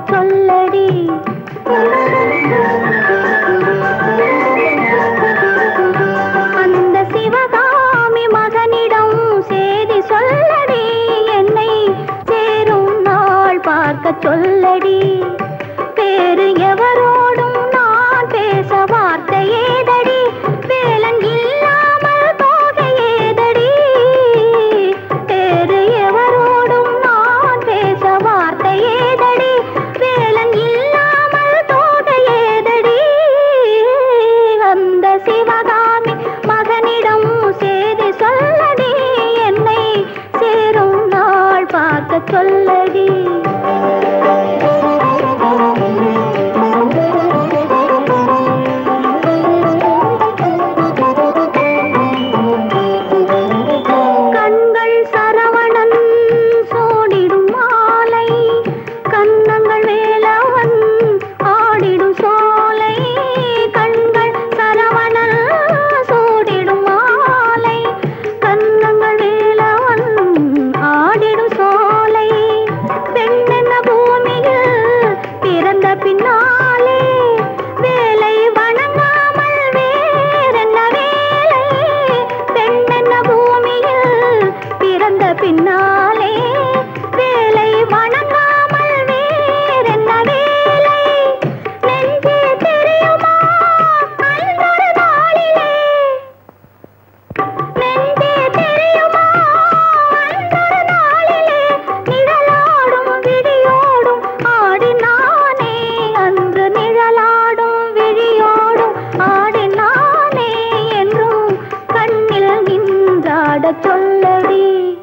சொல்லடி அந்த சிவகாமி மகனிடம் செய்தி சொல்லடி என்னை சேரும் நாள் பார்க்க சொல்லடி வேறு எவரோடும் நான் பேச வார்த்தை ஏதடி வேலன் இல்லாமல் போக ஏதடி வேறு எவரோடும் நான் பேச வார்த்தை ஏதடி வேலன் இல்லாமல் போக ஏதடி அந்த சிவகாமி மகனிடம் செய்தி சொல்லடி என்னை சேரும் நாள் பார்க்க சொல்லடி கண்கள் சரவணன் சோடிடும் மாலை கண்ணங்கள் வேலவன் ஆடிடும் சோலை கண்கள் சரவணன் சோடிடும் மாலை கண்ணங்கள் வேலவன் ஆடிடும் சோலை பெண்ணென்ன பூமியில் பிறந்த பின்னாலே வேலை வணங்காமல் வேறென்ன வேலை பெண்ணென்ன பூமியில் பிறந்த பின்னாலே வேலை வணங்காமல் வேறென்ன வேலை நெஞ்சே தெரியுமா அன்றொரு நாளிலே நெஞ்சே தெரியுமா அன்றொரு நாளிலே நிழலாடும் விழியோடும் ஆடினானே அன்று நிழலாடும் விழியோடும் ஆடினானே என்றும் கண்ணில் நின்றாடச் சொல்லடி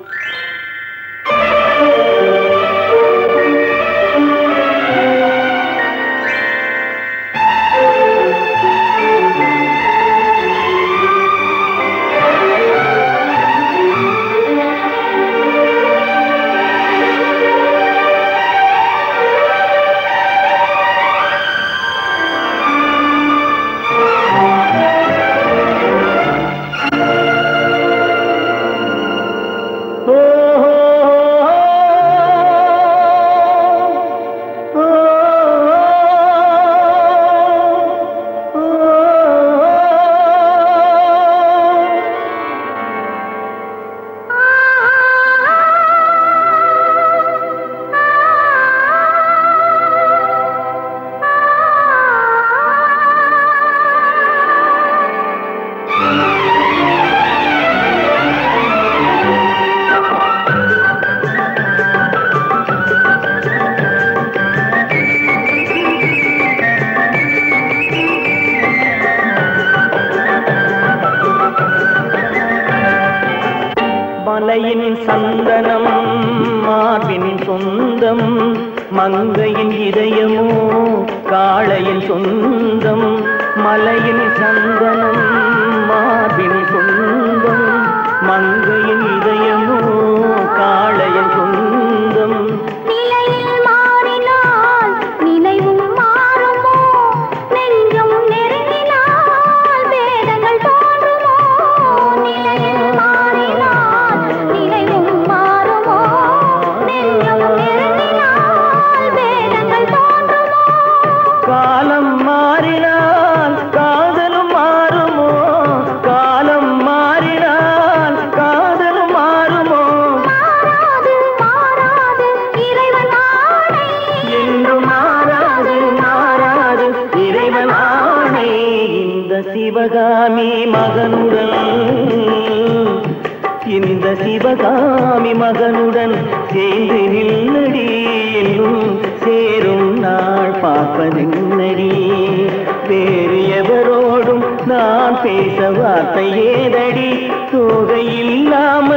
மலையின் சந்தனம் மார்பின் சொந்தம் மங்கையின் இதயமோ காளையின் சொந்தம் மலையின் சந்தனம் மார்பின் சொந்தம் மங்கையின் இதயமோ காளையின் சொந்தம் நிலையில் மாறினால் நினைவும் மாறுமோ நெஞ்சம் நெருங்கினால் வேதங்கள் தோன்றுமோ நிலையில் மாறினால் நினைவும் மாறுமோ நெஞ்சம் நெருங்கினால் வேதங்கள் தோன்றுமோ காலம் மாறினால் காதலும் மாறுமோ காலம் மாறினால் காதலும் மாறுமோ மாறாது மாறாது இறைவன் ஆணை என்றும் மாறாது மாறாது இறைவன் ஆணை இந்த சிவகாமி மகனுடன் இந்த சிவகாமி மகனுடன் சேர்ந்து நில்லடி என்னும் சேரும் நாள் பார்ப்பதென்னடி வேறு எவரோடும் நான் பேச வார்த்தை ஏதடி தோகை இல்லாமல்